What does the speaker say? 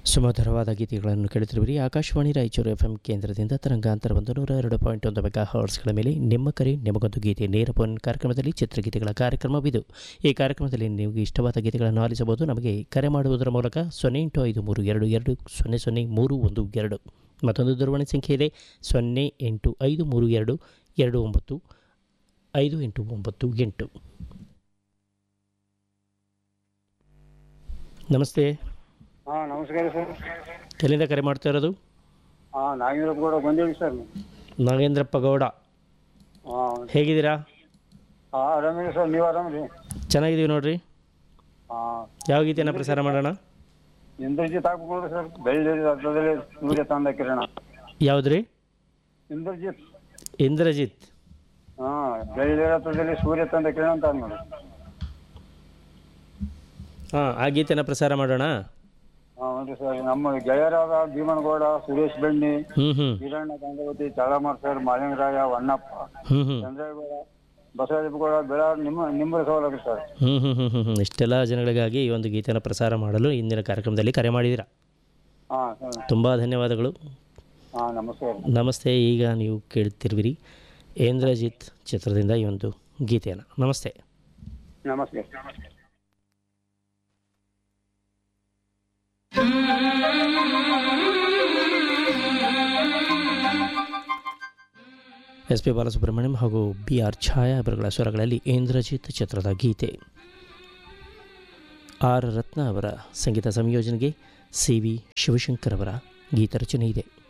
ಸುಮಧುರವಾದ ಗೀತೆಗಳನ್ನು ಕೇಳುತ್ತಿರುವಿರಿ Akashvani Raichur F M ಕೇಂದ್ರದಿಂದ ತರಂಗಾಂತರ ಒಂದು ನೂರ ಎರಡು ಪಾಯಿಂಟ್ ಒಂದು ಮೆಗಾ ಹರ್ಟ್ಸ್ಗಳ ಮೇಲೆ ನಿಮ್ಮ ಕರೆ ನಿಮಗೊಂದು ಗೀತೆ ನೇರ ಫೋನ್ ಕಾರ್ಯಕ್ರಮದಲ್ಲಿ ಚಿತ್ರಗೀತೆಗಳ ಕಾರ್ಯಕ್ರಮವಿದು ಈ ಕಾರ್ಯಕ್ರಮದಲ್ಲಿ ನೀವು ಇಷ್ಟವಾದ ಗೀತೆಗಳನ್ನು ಆಲಿಸಬಹುದು ನಮಗೆ ಕರೆ ಮಾಡುವುದರ ಮೂಲಕ ಸೊನ್ನೆ ಎಂಟು ಐದು ಮೂರು ಎರಡು ಎರಡು ಸೊನ್ನೆ ಸೊನ್ನೆ ಮೂರು ಒಂದು ಎರಡು ಮತ್ತೊಂದು ದೂರವಾಣಿ ಸಂಖ್ಯೆ ಇದೆ ಸೊನ್ನೆ ಎಂಟು ಐದು ಮೂರು ಎರಡು ಎರಡು ಒಂಬತ್ತು ಐದು ಎಂಟು ಒಂಬತ್ತು ಎಂಟು ನಮಸ್ತೆ ಹಾ ನಮಸ್ಕಾರ ಸರ್ ಎಲ್ಲಿಂದ ಕರೆ ಮಾಡ್ತಾ ಇರೋದು ಹಾ ನಾಗೇಂದ್ರಪ್ಪ ಗೌಡ ಬಂದೇವಿ ಸರ್ ನಾಗೇಂದ್ರಪ್ಪ ಗೌಡ ಹಾ ಹೇಗಿದ್ದೀರಾ ಹಾ ಆರಾಮಿದೆ ಸರ್ ನೀವು ಆರಾಮ್ರಿ ಚೆನ್ನಾಗಿದ್ದೀವಿ ನೋಡ್ರಿ ಹಾ ಯಾವ ಗೀತೆನ ಪ್ರಸಾರ ಮಾಡೋಣ ಇಂದ್ರಜಿತ್ ಹಾಕ್ಬಿಡ್ರಿ ಸರ್ ಬೆಳ್ಳಿ ಅರ್ಥದಲ್ಲಿ ಸೂರ್ಯ ತಂದ ಕಿರಣ ಯಾವುದ್ರಿ ಇಂದ್ರಜಿತ್ ಇಂದ್ರಜಿತ್ ಹಾ ಬೆಳ್ಳಿ ಅರ್ಥದಲ್ಲಿ ಸೂರ್ಯ ತಂದ ಕಿರಣ ಅಂತ ಅದ್ ನೋಡಿ ಹಾಂ ಆ ಗೀತೆನ ಪ್ರಸಾರ ಮಾಡೋಣ ಹಾ ನೋಡ್ರಿ ಸರ್ ನಮ್ಮ ಗೆಳೆಯರಾದ ಭೀಮನಗೌಡ ಸುರೇಶ್ ಬೆಣ್ಣಿ ಹ್ಞೂ ಹ್ಞೂ ಹಿರಣ್ಣ ಗಂಗಾವತಿ ಚಳಮರ್ ಸರ್ ಮಾಲಿಂಗರಾಯ ವಣ್ಣಪ್ಪ ಹ್ಞೂ ಹ್ಞೂ ಚಂದ್ರೇಗೌಡ ಬಸವರಾಜಗೌಡ ಬೆಳಾರ್ ನಿಮ್ಮ ನಿಮ್ಮ ಸವಾಲಾಗಿ ಸರ್ ಹ್ಞೂ ಹ್ಞೂ ಹ್ಞೂ ಹ್ಞೂ ಹ್ಞೂ ಇಷ್ಟೆಲ್ಲ ಜನಗಳಿಗಾಗಿ ಈ ಒಂದು ಗೀತೆನ ಪ್ರಸಾರ ಮಾಡಲು ಇಂದಿನ ಕಾರ್ಯಕ್ರಮದಲ್ಲಿ ಕರೆ ಮಾಡಿದ್ದೀರಾ ಹಾ ಸರ್ ತುಂಬ ಧನ್ಯವಾದಗಳು ಹಾ ನಮಸ್ಕಾರ ನಮಸ್ತೆ ಈಗ ನೀವು ಕೇಳುತ್ತಿರುವಿರಿ ಇಂದ್ರಜಿತ್ ಚಿತ್ರದಿಂದ ಈ ಒಂದು ಗೀತೆಯನ್ನು ನಮಸ್ತೆ ನಮಸ್ತೆ ಎಸ್ ಪಿ ಬಾಲಸುಬ್ರಹ್ಮಣ್ಯಂ ಹಾಗೂ ಬಿ ಆರ್ ಛಾಯಾ ಅವರುಗಳ ಸ್ವರಗಳಲ್ಲಿ ಇಂದ್ರಜಿತ್ ಚಿತ್ರದ ಗೀತೆ ಆರ್ ರತ್ನ ಅವರ ಸಂಗೀತ ಸಂಯೋಜನೆಗೆ ಸಿ ವಿ ಶಿವಶಂಕರ್ ಅವರ ಗೀತ ರಚನೆ ಇದೆ